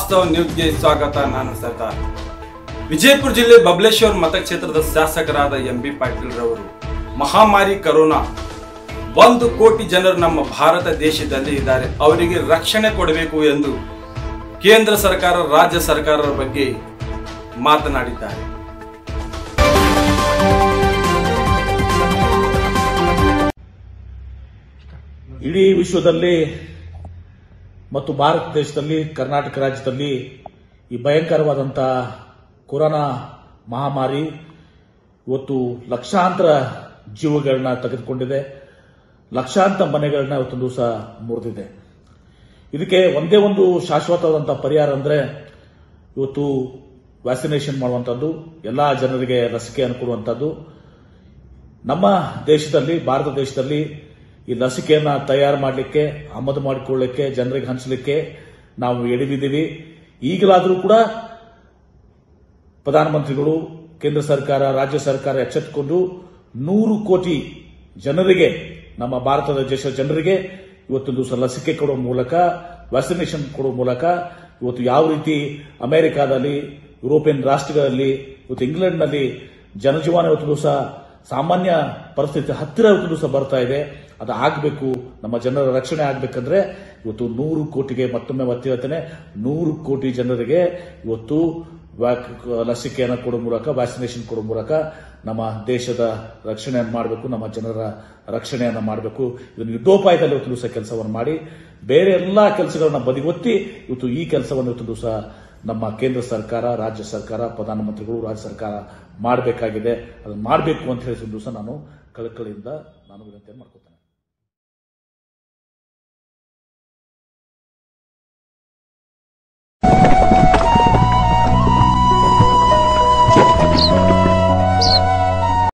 ವಾಸ್ತವ ನ್ಯೂಸ್ಗೆ ಸ್ವಾಗತ ನಾನು ಸರ್ದಾರ್ ವಿಜಯಪುರ ಜಿಲ್ಲೆ ಬಬಲೇಶ್ವರ್ ಮತಕ್ಷೇತ್ರದ ಶಾಸಕರಾದ ಎಂ ಬಿ ಪಾಟೀಲ್ ರವರು ಮಹಾಮಾರಿ ಕರೋನಾ ಒಂದು ಕೋಟಿ ಜನರು ನಮ್ಮ ಭಾರತ ದೇಶದಲ್ಲಿ ಇದ್ದಾರೆ ಅವರಿಗೆ ರಕ್ಷಣೆ ಕೊಡಬೇಕು ಎಂದು ಕೇಂದ್ರ ಸರ್ಕಾರ ರಾಜ್ಯ ಸರ್ಕಾರದ ಬಗ್ಗೆ ಮಾತನಾಡಿದ್ದಾರೆ ಇಡೀ ವಿಶ್ವದಲ್ಲಿ ಮತ್ತು ಭಾರತ ದೇಶದಲ್ಲಿ ಕರ್ನಾಟಕ ರಾಜ್ಯದಲ್ಲಿ ಈ ಭಯಂಕರವಾದಂಥ ಕೊರೋನಾ ಮಹಾಮಾರಿ ಇವತ್ತು ಲಕ್ಷಾಂತರ ಜೀವಗಳನ್ನ ತೆಗೆದುಕೊಂಡಿದೆ ಲಕ್ಷಾಂತರ ಮನೆಗಳನ್ನ ಇವತ್ತೊಂದು ದಿವಸ ಮುರಿದಿದೆ ಇದಕ್ಕೆ ಒಂದೇ ಒಂದು ಶಾಶ್ವತವಾದಂಥ ಪರಿಹಾರ ಅಂದರೆ ಇವತ್ತು ವ್ಯಾಕ್ಸಿನೇಷನ್ ಮಾಡುವಂಥದ್ದು ಎಲ್ಲ ಜನರಿಗೆ ಲಸಿಕೆಯನ್ನು ಕೊಡುವಂಥದ್ದು ನಮ್ಮ ದೇಶದಲ್ಲಿ ಭಾರತ ದೇಶದಲ್ಲಿ ಈ ಲಸಿಕೆಯನ್ನ ತಯಾರು ಮಾಡಲಿಕ್ಕೆ ಆಮದು ಮಾಡಿಕೊಳ್ಳಲಿಕ್ಕೆ ಜನರಿಗೆ ಹಂಚಲಿಕ್ಕೆ ನಾವು ಎಡವಿದ್ದೀವಿ ಈಗಲಾದರೂ ಕೂಡ ಪ್ರಧಾನಮಂತ್ರಿಗಳು ಕೇಂದ್ರ ಸರ್ಕಾರ ರಾಜ್ಯ ಸರ್ಕಾರ ಎಚ್ಚೆತ್ತುಕೊಂಡು ನೂರು ಕೋಟಿ ಜನರಿಗೆ ನಮ್ಮ ಭಾರತದ ದೇಶದ ಜನರಿಗೆ ಇವತ್ತೊಂದು ದಿವಸ ಲಸಿಕೆ ಕೊಡುವ ಮೂಲಕ ವ್ಯಾಕ್ಸಿನೇಷನ್ ಕೊಡುವ ಮೂಲಕ ಇವತ್ತು ಯಾವ ರೀತಿ ಅಮೆರಿಕಾದಲ್ಲಿ ಯುರೋಪಿಯನ್ ರಾಷ್ಟ್ರಗಳಲ್ಲಿ ಇವತ್ತು ಇಂಗ್ಲೆಂಡ್ನಲ್ಲಿ ಜನಜೀವನ ಇವತ್ತು ದಿವಸ ಸಾಮಾನ್ಯ ಪರಿಸ್ಥಿತಿ ಹತ್ತಿರ ಇವತ್ತು ದಿವಸ ಬರ್ತಾ ಇದೆ ಅದು ಆಗಬೇಕು ನಮ್ಮ ಜನರ ರಕ್ಷಣೆ ಆಗಬೇಕಂದ್ರೆ ಇವತ್ತು ನೂರು ಕೋಟಿಗೆ ಮತ್ತೊಮ್ಮೆ ಒತ್ತಿ ಹೇಳ್ತೇನೆ ನೂರು ಕೋಟಿ ಜನರಿಗೆ ಇವತ್ತು ವ್ಯಾಕ್- ಲಸಿಕೆಯನ್ನು ಕೊಡುವ ಮೂಲಕ ವ್ಯಾಕ್ಸಿನೇಷನ್ ಕೊಡುವ ಮೂಲಕ ನಮ್ಮ ದೇಶದ ರಕ್ಷಣೆಯನ್ನು ಮಾಡಬೇಕು ನಮ್ಮ ಜನರ ರಕ್ಷಣೆಯನ್ನು ಮಾಡಬೇಕು ಇದನ್ನು ಯುದ್ಧೋಪಾಯದಲ್ಲಿ ಇವತ್ತು ದಿವಸ ಕೆಲಸವನ್ನು ಮಾಡಿ ಬೇರೆ ಎಲ್ಲಾ ಕೆಲಸಗಳನ್ನ ಬದಿಗೊತ್ತಿ ಇವತ್ತು ಈ ಕೆಲಸವನ್ನು ಇವತ್ತು ದಿವಸ ನಮ್ಮ ಕೇಂದ್ರ ಸರ್ಕಾರ ರಾಜ್ಯ ಸರ್ಕಾರ ಪ್ರಧಾನಮಂತ್ರಿಗಳು ರಾಜ್ಯ ಸರ್ಕಾರ ಮಾಡಬೇಕಾಗಿದೆ ಅದನ್ನು ಮಾಡಬೇಕು ಅಂತ ಹೇಳಿ ದಿವಸ ನಾನು ಕಳಕಳಿಯಿಂದ ನಾನು ವಿನಂತಿಯನ್ನು ಮಾಡ್ಕೊತೇನೆ